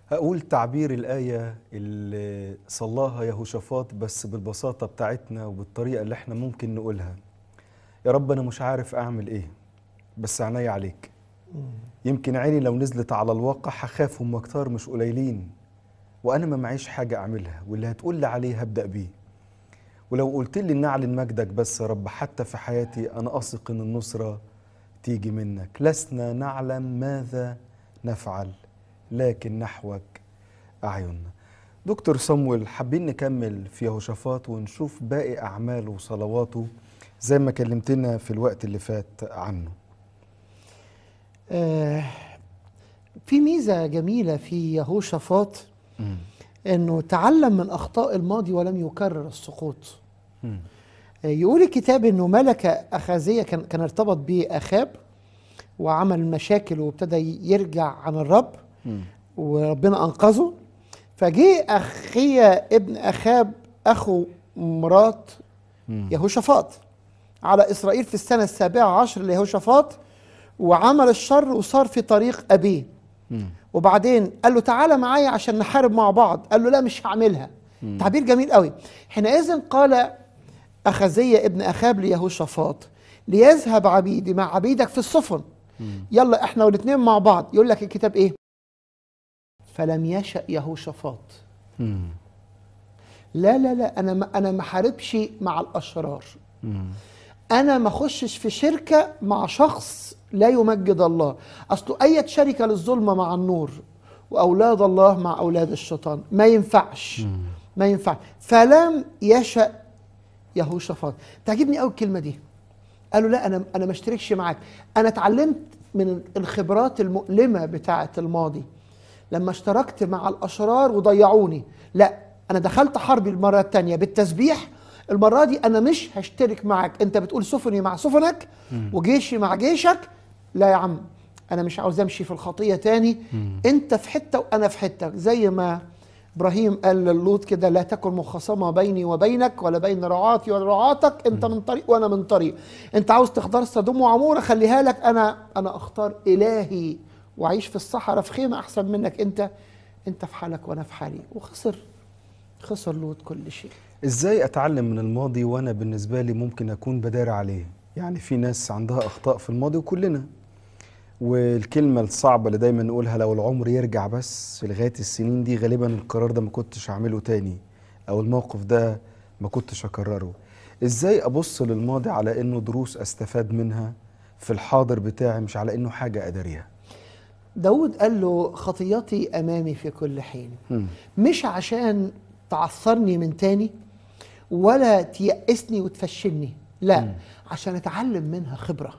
هقول تعبير الآية اللي صلاها يهوشافاط بس بالبساطة بتاعتنا وبالطريقة اللي احنا ممكن نقولها يا رب أنا مش عارف أعمل إيه بس عيني عليك يمكن عيني لو نزلت على الواقع هخاف هم كتار مش قليلين وأنا ما معيش حاجة أعملها واللي هتقول لي عليه هبدأ بيه ولو قلت لي إن أعلن مجدك بس يا رب حتى في حياتي أنا أثق إن النصرة تيجي منك لسنا نعلم ماذا نفعل لكن نحوك أعيننا دكتور صمويل حابين نكمل في يهوشافاط ونشوف باقي أعماله وصلواته زي ما كلمتنا في الوقت اللي فات عنه آه في ميزة جميلة في يهوشافاط انه تعلم من اخطاء الماضي ولم يكرر السقوط مم. آه، يقول الكتاب انه ملك اخازيه كان كان ارتبط باخاب وعمل مشاكل وابتدى يرجع عن الرب مم. وربنا انقذه فجه اخيا ابن اخاب اخو مرات مم. يهوشافاط على اسرائيل في السنه السابعه عشر ليهوشافاط وعمل الشر وصار في طريق ابيه مم. وبعدين قال له تعالى معايا عشان نحارب مع بعض قال له لا مش هعملها تعبير جميل قوي حينئذ قال أخزية ابن أخاب ليهوشافاط ليذهب عبيدي مع عبيدك في السفن يلا احنا والاثنين مع بعض يقول لك الكتاب ايه فلم يشأ يهوشافاط مم. لا لا لا انا ما انا ما حاربش مع الاشرار مم. انا ما اخشش في شركه مع شخص لا يمجد الله اصله اي شركه للظلمه مع النور واولاد الله مع اولاد الشيطان ما ينفعش ما ينفع فلم يشأ يهوشافاط تعجبني قوي الكلمه دي قالوا لا انا انا ما اشتركش معاك انا اتعلمت من الخبرات المؤلمه بتاعه الماضي لما اشتركت مع الاشرار وضيعوني لا انا دخلت حربي المره الثانيه بالتسبيح المره دي انا مش هشترك معاك انت بتقول سفني مع سفنك وجيشي مع جيشك لا يا عم انا مش عاوز امشي في الخطيه تاني انت في حته وانا في حته زي ما ابراهيم قال للوط كده لا تكن مخاصمه بيني وبينك ولا بين رعاتي ورعاتك انت من طريق وانا من طريق انت عاوز تختار سدوم وعموره خليها لك انا انا اختار الهي واعيش في الصحراء في خيمه احسن منك انت انت في حالك وانا في حالي وخسر خسر لوط كل شيء ازاي اتعلم من الماضي وانا بالنسبه لي ممكن اكون بدار عليه يعني في ناس عندها اخطاء في الماضي وكلنا والكلمه الصعبه اللي دايما نقولها لو العمر يرجع بس لغايه السنين دي غالبا القرار ده ما كنتش هعمله تاني او الموقف ده ما كنتش هكرره ازاي ابص للماضي على انه دروس استفاد منها في الحاضر بتاعي مش على انه حاجه اداريها داود قال له خطيتي امامي في كل حين مم. مش عشان تعثرني من تاني ولا تيأسني وتفشلني لا مم. عشان اتعلم منها خبرة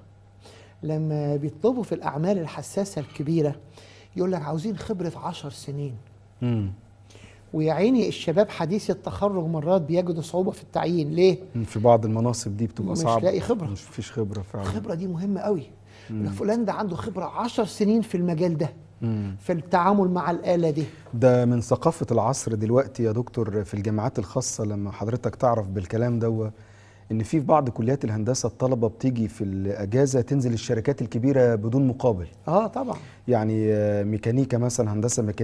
لما بيطلبوا في الأعمال الحساسة الكبيرة يقول لك عاوزين خبرة عشر سنين مم. ويا عيني الشباب حديث التخرج مرات بيجدوا صعوبة في التعيين ليه؟ في بعض المناصب دي بتبقى مش صعبه لاقي خبرة. مش فيش خبره فعلا الخبرة دي مهمة قوي يقول لك فلان ده عنده خبرة عشر سنين في المجال ده مم. في التعامل مع الآلة دي ده من ثقافة العصر دلوقتي يا دكتور في الجامعات الخاصة لما حضرتك تعرف بالكلام ده إن في بعض كليات الهندسة الطلبة بتيجي في الأجازة تنزل الشركات الكبيرة بدون مقابل اه طبعا يعني آه، ميكانيكا مثلا هندسة ميكانيكا